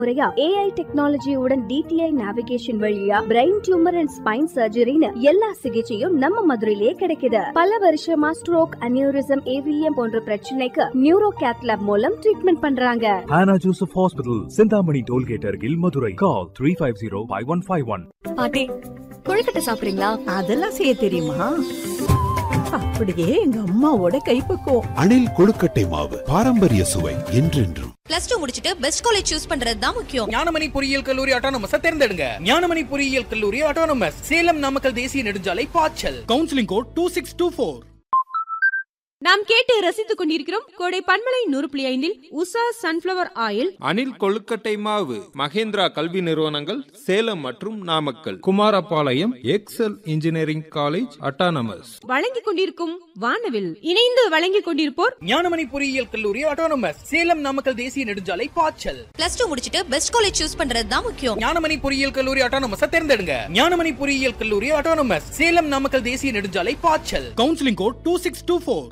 முறையா ஏஐ டெக்னாலஜியுடன் DTI navigation வழியா பிரெயின் டியூமர் அண்ட் ஸ்பைன் சர்ஜரின்னு எல்லா சிகிச்சையும் நம்ம மதுரையிலேயே கிடைக்குது பல வருஷமா ஸ்ட்ரோக் அனியூரிசம் ஏவிஎம் போன்ற பிரச்சனைக்கு நியூரோ கேத்லாப் மூலம் ட்ரீட்மெண்ட் பண்றாங்க Hannah Joseph Hospital, Sindhamani Tollgate Argil, Madurai. Call 350-5151. பாட்டி கொழுக்கட்டை சாப்பிடுறீங்களா அதெல்லாம் செய்ய தெரியுமா அப்படியே எங்க அம்மாவோட கைப்பக்குவம் அணில் கொழுக்கட்டை மாவு பாரம்பரிய சுவை என்றென்றும் பிளஸ் டூ முடிச்சிட்டு பெஸ்ட் காலேஜ் சூஸ் பண்றது தான் முக்கியம் ஞானமணி பொறியியல் கல்லூரி ஆட்டோனமஸ தேர்ந்தெடுங்க ஞானமணி பொறியியல் கல்லூரி ஆட்டோனமஸ் சேலம் நாமக்கல் தேசிய நெடுஞ்சாலை பாய்ச்சல் counselling code two six two four நாம் கேட்டு ரசித்துக் கொண்டிருக்கிறோம் கோடை பன்மலை நூறு புள்ளி ஐந்தில் உஷா சன்ஃபிளவர் ஆயில் அணில் கொழுக்கட்டை மாவு மகேந்திரா கல்வி நிறுவனங்கள் சேலம் மற்றும் Namakkal Kumarapalayam Excel engineering college autonomous வழங்கிக் கொண்டிருக்கும் வானவில் இணைந்து வழங்கிக் கொண்டிருப்போர் ஞானமணி பொறியியல் கல்லூரி ஆட்டோனமஸ் சேலம் நாமக்கல் தேசிய நெடுஞ்சாலை பாய்ச்சல் பிளஸ் டூ முடிச்சிட்டு பெஸ்ட் காலேஜ் சூஸ் பண்றது தான் முக்கியம் ஞானமணி பொறியியல் கல்லூரி ஆட்டோனமஸ தேர்ந்தெடுங்க ஞானமணி பொறியியல் கல்லூரி ஆட்டோனமஸ் சேலம் நாமக்கல் தேசிய நெடுஞ்சாலை பாய்ச்சல் counselling code two six two four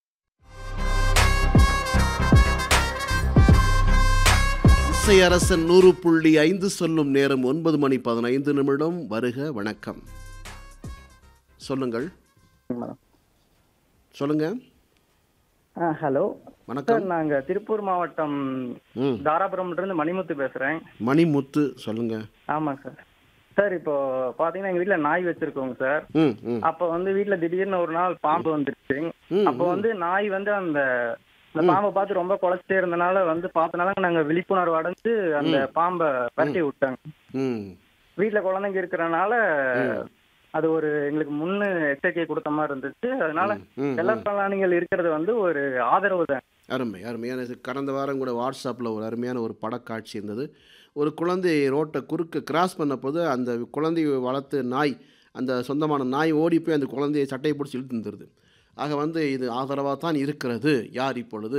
இசை அரசன் நூறு புள்ளி ஐந்து சொல்லும் நேரம் ஒன்பது மணி பதினைந்து நிமிடம் வருக வணக்கம் சொல்லுங்கள் சொல்லுங்க ஹலோ வணக்கம் சார் நாங்க திருப்பூர் மாவட்டம் ம் தாராபுரம்ல இருந்து மணிமுத்து பேசுறேன் மணிமுத்து சொல்லுங்க ஆமாங்க சார் சார் இப்போ பாத்தீங்கன்னா எங்க வீட்ல நாய் வச்சிருக்கோங்க சார் ம் ம் அப்ப வந்து வீட்ல திடீர்னு ஒரு நாள் பாம்பு வந்துருச்சு ம், அப்ப வந்து நாய் வந்து அந்த அந்த பாம்பை பார்த்து ரொம்ப குலைச்சிட்டே இருந்தனால வந்து பார்த்தனால நாங்க விழிப்புணர்வு அடைஞ்சு அந்த பாம்பை பரட்டி விட்டாங்க ம் வீட்ல குழந்தைங்க இருக்கிறனால அது ஒரு எங்களுக்கு முன்னு எச்சரிக்கை கொடுத்த மாதிரி இருந்துச்சு அதனால ம், செல்ல ம். பிராணிகள் இருக்கிறது வந்து ஒரு ஆதரவு தான் அருமை அருமையான இது கடந்த வாரம் கூட வாட்ஸ்அப்பில் ஒரு அருமையான ஒரு படக்காட்சி இருந்தது ஒரு குழந்தை ரோட்டை குறுக்க கிராஸ் பண்ண போது அந்த குழந்தையை வளர்த்து நாய் அந்த சொந்தமான நாய் ஓடி போய் அந்த குழந்தையை சட்டையை பிடிச்சி இழுத்து வந்துடுது ஆக வந்து இது ஆதரவாக தான் இருக்கிறது யார் இப்பொழுது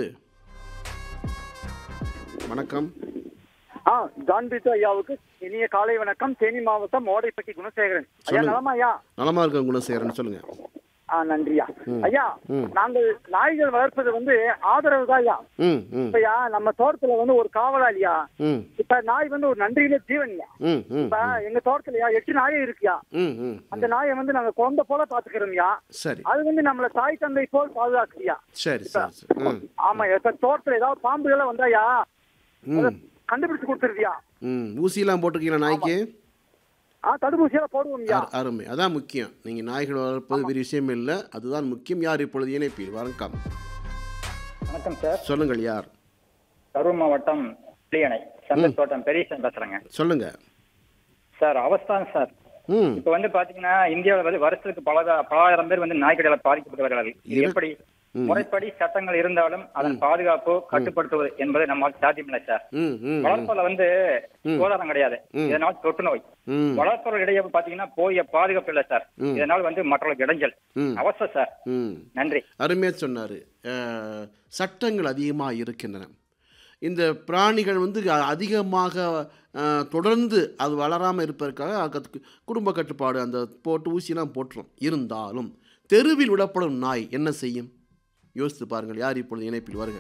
வணக்கம் ஆ ஜான் பீட்டோ ஐயாவுக்கு இனிய காலை வணக்கம் தேனி மாவட்டம் ஓடைப்பட்டி குணசேகரன் ஐயா சொல்லுங்க. நலமா ஐயா நலமா இருக்க குணசேகரன் சொல்லுங்க ஆ நன்றியா ம். ஐயா ம். நாங்கள் நாய்கள் வளர்ப்பது வந்து ஆதரவு தான் ஐயா ம் ம் இப்ப ஐயா நம்ம தோட்டத்துல வந்து ஒரு காவலாளியா ம் இப்ப நாய் வந்து ஒரு நன்றியில ஜீவன்யா ம் ம் இப்ப எங்க தோட்டத்துலயா எட்டு நாயே இருக்குயா ம் ம் அந்த நாயை வந்து நாங்க குழந்தை போல பாத்துக்கிறோம்யா சரி அது வந்து நம்மள தாய் தந்தை போல் பாதுகாக்குறியா சரி சரி சரி ம் ஆமா இப்ப தோட்டத்துல ஏதாவது பாம்புகள் வந்தாயா ம் கண்டுபிடிச்சு கொடுத்துருவியா ம் ஊசியெல்லாம் போட்டிருக்கீங்களா நாய்க்கு ஆ தடுப்பூசியெல்லாம் போடுவோம்யா அரு- அருமை அதான் முக்கியம் நீங்கள் நாய்கள் வளர்ப்பது பெரிய விஷயம் இல்லை அதுதான் முக்கியம் யார் இப்பொழுது இணைப்பீர் வணக்கம் வணக்கம் சார் சொல்லுங்கள் யார் கரூர் மாவட்டம் பிள்ளையணை சந்தர் தோட்டம் பெரியசன் பேசுறேங்க சொல்லுங்க சார் அவஸ்தான் சார் ம் இப்ப வந்து பாத்தீங்கன்னா இந்தியாவில் வந்து வருஷத்துக்கு பல பல ஆயிரம் பேர் வந்து நாய்க்கடியால் பாதிக்கப்பட்டு வருகிறார்கள் இது இரு- எப்படி ம். முறைப்படி சட்டங்கள் இருந்தாலும் அதன் பாதுகாப்பு கட்டுப்படுத்துவது என்பது நம்மால் சாத்தியமில்லை சார் ம் ம் ம், வளர்ப்பதுல வந்து ம். சுகாதாரம் கிடையாது ம். இதனால் தொற்று நோய் ம் வளர்ப்பவர்களிடையே பாத்தீங்கன்னா போய பாதுகாப்பு இல்லை சார் ம். இதனால் வந்து மற்றவர்களுக்கு இடைஞ்சல் ம் அவசியம் சார் ம் நன்றி அருமையாக சொன்னார் சட்டங்கள் அதிகமாக இருக்கின்றன இந்த பிராணிகள் வந்து அ- அதிகமாக அஹ், தொடர்ந்து அது வளராமல் இருப்பதற்காக அதுக்கு குடும்ப கட்டுப்பாடு அந்த போட்டு ஊசிலாம் போட்டுரும் இருந்தாலும் தெருவில் விடப்படும் நாய் என்ன செய்யும் யோசித்து பாருங்கள் யார் இப்பொழுது இணைப்பில் வருக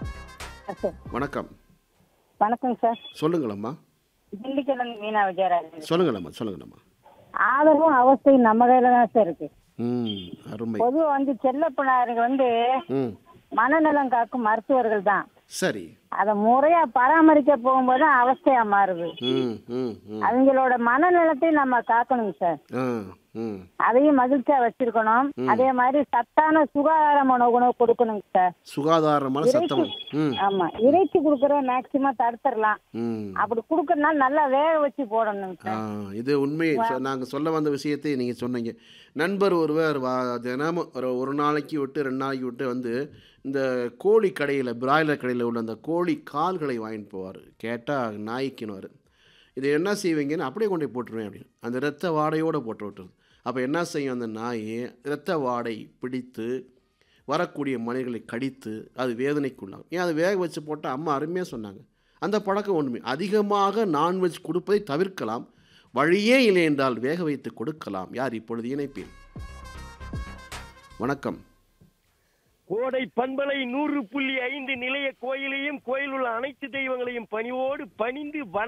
வணக்கம் வணக்கம் சார் சொல்லுங்களம்மா திண்டிக்கலன் மீனா விஜயராஜன் சொல்லுங்களம்மா சொல்லுங்களம்மா ஆதரவும் அவஸ்தையும் நம்ம கையில தான் சார் இருக்கு ம் அருமை பொதுவா வந்து செல்லப்பிணார்கள் வந்து ம் மனநலம் காக்கும் மருத்துவர்கள் தான் சரி அதை முறையா பராமரிக்க போகும்போது தான் அவஸ்தையா மாறுது ம் ம் ம் அவங்களோட மனநலத்தை நம்ம காக்கணுங்க சார் ஆ ம் அதையும் மகிழ்ச்சியா வச்சிருக்கணும் அதே மாதிரி சத்தான சுகாதாரமான உணவு கொடுக்கணுங்க சார் சுகாதாரமான சத்தம் ம் ஆமா இறைச்சி கொடுக்கற மேக்சிமம் தடுத்துடலாம் ம் அப்படி கொடுக்கறதுனால நல்லா வேக வச்சு போடணுங்க ஆ, சார் இது உண்மை நாங்கள் சொல்ல வந்த விஷயத்தை நீங்கள் சொன்னீங்க நண்பர் ஒருவர் வா தினமும் ஒரு ஒரு நாளைக்கு விட்டு ரெண்டு நாளைக்கு விட்டு வந்து இந்த கோழி கடையில் பிராய்லர் கடையில் உள்ள அந்த கோழி கால்களை வாங்கிட்டு போவார் கேட்டால் நாய்க்குன்னு இதை என்ன செய்வீங்கன்னு அப்படியே கொண்டு போய் போட்டுருவேன் அப்படின்னு அந்த இரத்த வாடையோடு போட்டு விட்டுருது அப்போ என்ன செய்யும் அந்த நாய் இரத்த வாடை பிடித்து வரக்கூடிய மனிதர்களை கடித்து அது வேதனைக்குள்ளாகும் ஏன் அதை வேக வச்சு போட்டால் அம்மா அருமையாக சொன்னாங்க அந்த பழக்கம் ஒன்றுமே அதிகமாக நான்வெஜ் கொடுப்பதை தவிர்க்கலாம் வழியே இல்லை என்றால் வேக வைத்து கொடுக்கலாம் யார் இப்பொழுது இணைப்பேன் வணக்கம் கோடை பண்பலை நூறு புள்ளி ஐந்து நிலைய கோயிலையும் கோயில் உள்ள அனைத்து தெய்வங்களையும் பணிவோடு பணிந்து வண